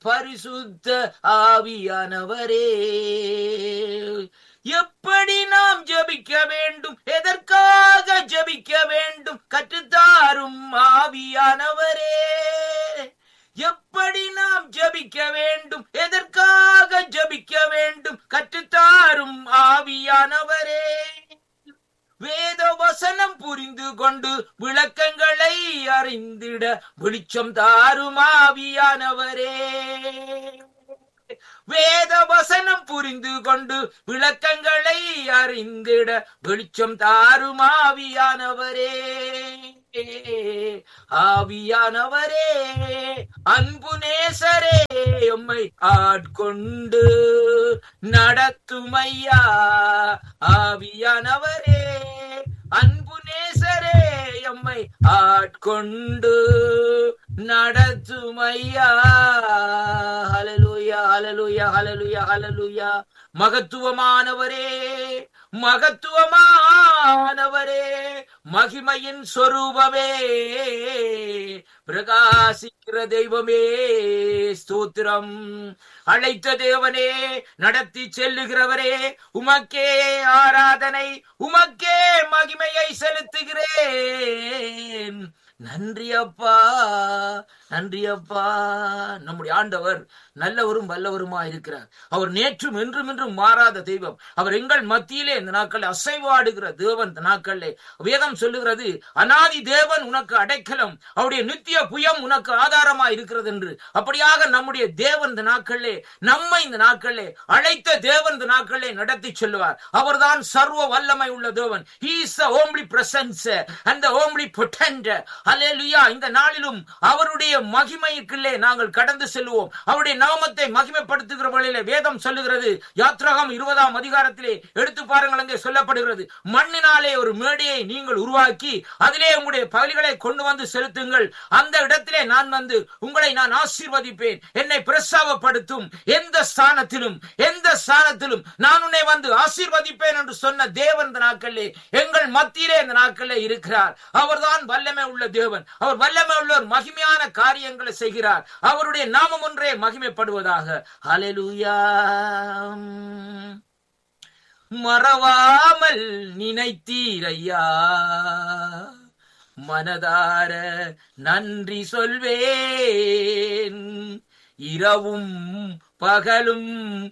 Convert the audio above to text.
பரிசுத்த ஆவியானவரே எப்படி நாம் ஜெபிக்க வேண்டும் எதற்காக ஜெபிக்க வேண்டும் கற்றுத்தாரும் ஆவியானவரே எப்படி நாம் ஜெபிக்க வேண்டும் எதற்காக ஜெபிக்க வேண்டும் கற்றுத்தாரும் ஆவியானவரே வேத வசனம் புரிந்து கொண்டு விளக்கங்களை அறிந்திட வெளிச்சம் தாரும் ஆவியானவரே வேத வசனம் புரிந்து கொண்டு விளக்கங்களை அறிந்திட வெளிச்சம் தாரும் ஆவியானவரே ஆவியானவரே அன்பு நேசரே எம்மை ஆட்கொண்டு நடத்துமையா ஆவியானவரே அன்பு நேசரே எம்மை ஆட்கொண்டு நடத்துமையா ஹலலுயா ஹலலுயா ஹலலுயா ஹலலுயா மகத்துவமானவரே மகத்துவமானவரே மகிமையின் சொரூபமே பிரகாசிக்கிற தெய்வமே ஸ்தோத்திரம் அழைத்த தேவனே நடத்தி செல்லுகிறவரே உமக்கே ஆராதனை உமக்கே மகிமையை செலுத்துகிறேன் நன்றி அப்பா நன்றி அப்பா நம்முடைய ஆண்டவர் நல்லவரும் வல்லவருமா இருக்கிறார் அவர் நேற்றும் என்றும் என்றும் மாறாத தெய்வம் அவர் எங்கள் மத்தியிலே இந்த நாட்கள் அசைவாடுகிற தேவன் இந்த நாட்களிலே வேதம் சொல்லுகிறது அனாதி தேவன் உனக்கு அடைக்கலம் அவருடைய நித்திய புயம் உனக்கு ஆதாரமா இருக்கிறது என்று அப்படியாக நம்முடைய தேவன் இந்த நாட்களிலே நம்மை இந்த நாட்களிலே அழைத்த தேவன் இந்த நாட்களிலே நடத்தி செல்வார் அவர்தான் சர்வ வல்லமை உள்ள தேவன் he is the only presence and the only potent ஹalleluya இந்த நாளிலும் அவருடைய மகிமைக்குள்ளே நாங்கள் கடந்து செல்வோம் அவருடைய நாமத்தை மகிமைப்படுத்துகிற வழியிலே வேதம் சொல்லுகிறது யாத்ராகம் இருபதாம் அதிகாரத்திலே எடுத்து பாருங்கள் அங்கே சொல்லப்படுகிறது மண்ணினாலே ஒரு மேடையை நீங்கள் உருவாக்கி அதிலே உங்களுடைய பகுதிகளை கொண்டு வந்து செலுத்துங்கள் அந்த இடத்திலே நான் வந்து உங்களை நான் ஆசீர்வதிப்பேன் என்னை பிரசாவப்படுத்தும் எந்த ஸ்தானத்திலும் எந்த ஸ்தானத்திலும் நான் உன்னை வந்து ஆசீர்வதிப்பேன் என்று சொன்ன தேவன் இந்த நாட்களிலே எங்கள் மத்தியிலே இந்த நாட்களிலே இருக்கிறார் அவர்தான் வல்லமை உள்ள தேவன் அவர் வல்லமை உள்ள ஒரு மகிமையான காரியங்களை செய்கிறார் அவருடைய நாமம் ஒன்றே மகிமைப்படுவதாக ஹalleluya மறவாமல் நினைத்தீரையா மனதார நன்றி சொல்வேன் இரவும் பகலும்